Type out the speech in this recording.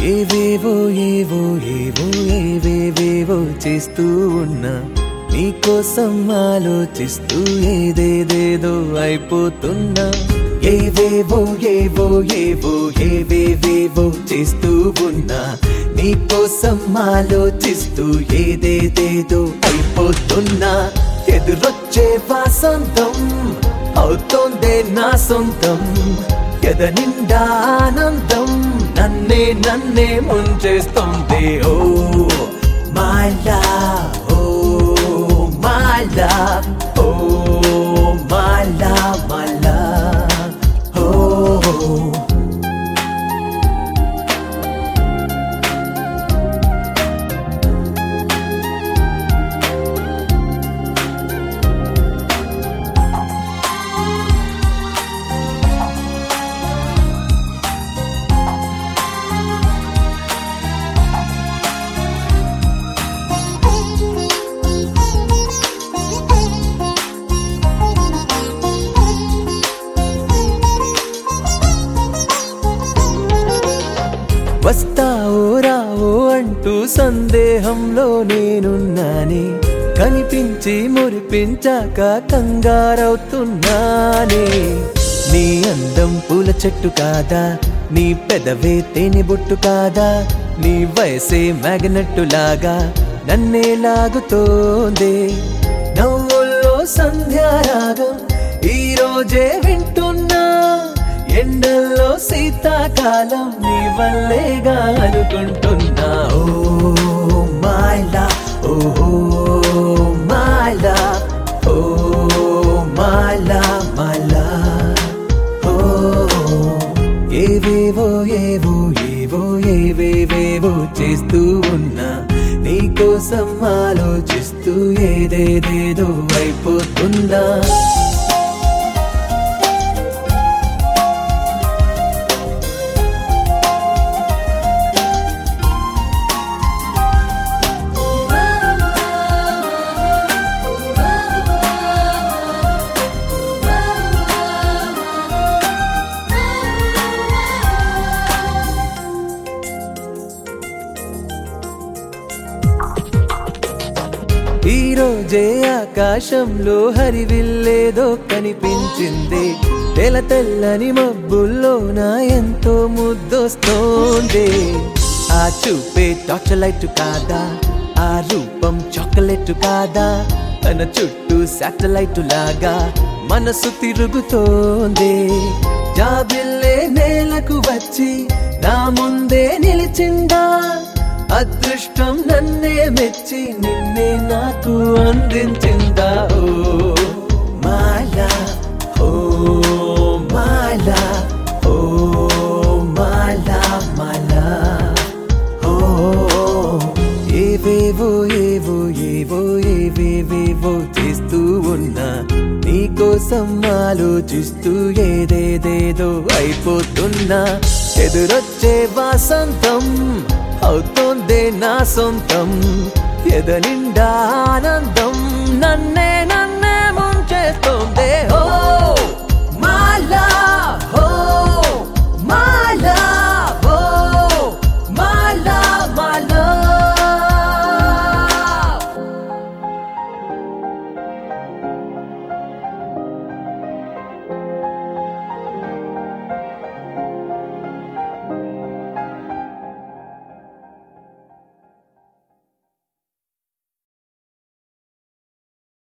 ఏవేవో ఏవో ఏవో ఏవేవేవో చేస్తూ ఉన్నా నీకోసం ఆలోచిస్తూ ఏదేదేదో అయిపోతున్నా ఏవేవో ఏవో ఏవో ఏవేవేవో చేస్తూ ఉన్నా నీకోసం ఆలోచిస్తూ ఏదేదేదో అయిపోతున్నా ఎదురొచ్చే వాసంతం అవుతోందే నా సొంతం ఎద నిండా ఆనందం నన్నే నన్నే ముంచేస్తుంది ఓ మాలా ఓ మాలా ఓ మాలా మాలా ఓ వస్తావో రావో అంటూ సందేహంలో నేనున్నానే కనిపించి మురిపించాక కంగారవుతున్నానే నీ అందం పూల చెట్టు కాదా నీ పెదవే తేనె బొట్టు కాదా నీ వయసే మ్యాగ్నెట్టులాగా నన్నే లాగుతోందే నవ్వుల్లో సంధ్యారాగం ఈ రోజే వింటున్నా ఎండల్లో శీతాకాలం నీ వల్లేగా అనుకుంటున్నా ఓ మాయలా ఓ మాయలా ఓ మాయలా మాయలా ఓ ఏవేవో ఏవో ఏవో ఏవేవేవో చేస్తూ ఉన్నా నీకోసం ఆలోచిస్తూ ఏదేదేదో అయిపోతున్నా ఈ రోజే ఆకాశంలో హరివిల్లేదో కనిపించింది తెల తెల్లని మబ్బుల్లోన ఎంతో ముద్దొస్తోంది ఆ చూపే టార్చ్ లైట్ కాదా ఆ రూపం చాక్లెట్ కాదా తన చుట్టూ శాటిలైట్ లాగా మనసు తిరుగుతోంది జాబిల్లే నేలకు వచ్చి నా ముందే నిలిచిందా అదృష్టం నన్నే మెచ్చి నిన్నే నాకు అందించిందా ఓ మాలా ఓ మాలా ఓ మాలా మాలా ఓ ఏవేవో ఏవో ఏవో ఏవేవేవో చేస్తూ ఉన్నా నీకోసం ఆలోచిస్తూ ఏదేదేదో అయిపోతున్నా ఎదురొచ్చే వాసంతం అవుతోందే నా సొంతం ఎద నిండా ఆనందం నన్నే నన్నే ముంచేస్తోంది